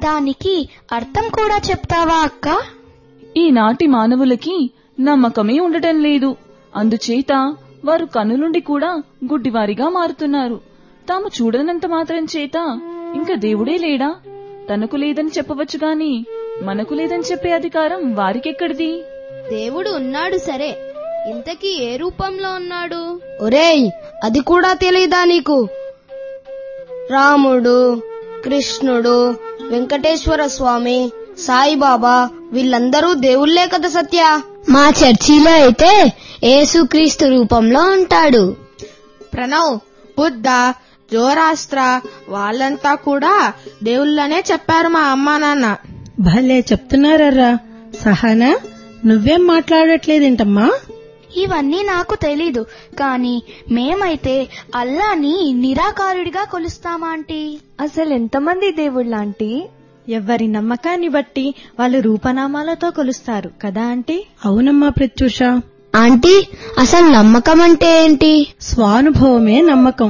దానికి అర్థం కూడా చెప్తావా అక్క ఈనాటి మానవులకి నమ్మకమే ఉండటం లేదు అందుచేత వారు కన్నులుండి కూడా గుడ్డివారిగా మారుతున్నారు తాము చూడనంత మాత్రం చేత ఇంకా దేవుడే లేడా తనకు లేదని చెప్పవచ్చు గాని మనకు లేదని చెప్పే అధికారం వారికెక్కడిది దేవుడు ఉన్నాడు సరే ఇంతకీ ఏ రూపంలో ఉన్నాడు ఒరేయ్ అది కూడా తెలీదా నీకు రాముడు కృష్ణుడు వెంకటేశ్వర స్వామి సాయిబాబా వీళ్ళందరూ దేవుళ్లే కదా సత్య మా చర్చిలో అయితే యేసుక్రీస్తు రూపంలో ఉంటాడు ప్రణవ్ బుద్ధ జోరాస్త్ర వాళ్ళంతా కూడా దేవుళ్ళనే చెప్పారు మా అమ్మా నాన్న భలే చెప్తున్నారర్రా సహనా నువ్వేం మాట్లాడట్లేదేంటమ్మా ఇవన్నీ నాకు తెలీదు కానీ మేమైతే అల్లాని నిరాకారుడిగా కొలుస్తామా ఆంటీ అసలు ఎంతమంది దేవుళ్ళాంటి ఎవరి నమ్మకాన్ని బట్టి వాళ్ళు రూపనామాలతో కొలుస్తారు కదా ఆంటీ అవునమ్మా ప్రత్యూష ఆంటీ అసలు నమ్మకం అంటే ఏంటి స్వానుభవమే నమ్మకం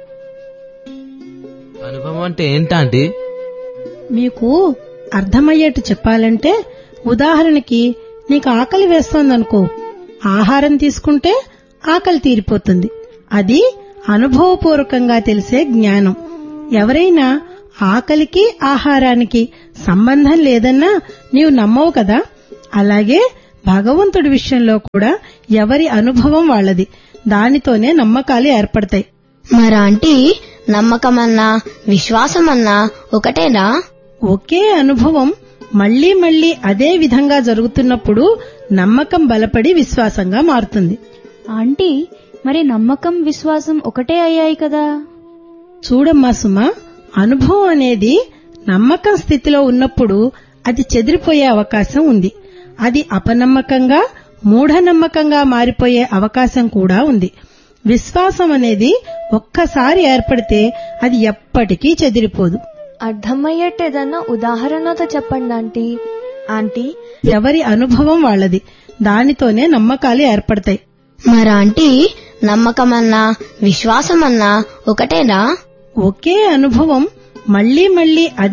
అనుభవం అంటే ఏంటంటే మీకు అర్థమయ్యేట్టు చెప్పాలంటే ఉదాహరణకి నీకు ఆకలి వేస్తోందనుకో ఆహారం తీసుకుంటే ఆకలి తీరిపోతుంది అది అనుభవపూర్వకంగా తెలిసే జ్ఞానం ఎవరైనా ఆకలికి ఆహారానికి సంబంధం లేదన్నా నీవు నమ్మవు కదా అలాగే భగవంతుడి విషయంలో కూడా ఎవరి అనుభవం వాళ్ళది దానితోనే నమ్మకాలు ఏర్పడతాయి మరాంటీ నమ్మకమన్నా విశ్వాసమన్నా ఒకటేనా ఒకే అనుభవం మళ్లీ మళ్లీ అదే విధంగా జరుగుతున్నప్పుడు నమ్మకం బలపడి విశ్వాసంగా మారుతుంది ఆంటీ మరి నమ్మకం విశ్వాసం ఒకటే అయ్యాయి కదా చూడమ్మా సుమా అనుభవం అనేది నమ్మకం స్థితిలో ఉన్నప్పుడు అది చెదిరిపోయే అవకాశం ఉంది అది అపనమ్మకంగా మూఢనమ్మకంగా మారిపోయే అవకాశం కూడా ఉంది విశ్వాసం అనేది ఒక్కసారి ఏర్పడితే అది ఎప్పటికీ చెదిరిపోదు అర్థమయ్యేట్టు ఏదన్నా ఉదాహరణతో చెప్పండి ఆంటీ ఆంటీ ఎవరి అనుభవం వాళ్ళది దానితోనే నమ్మకాలు ఏర్పడతాయి మరాంటీ నమ్మకమన్నా విశ్వాసమన్నా ఒకటేనా ఒకే అనుభవం మళ్లీ మళ్లీ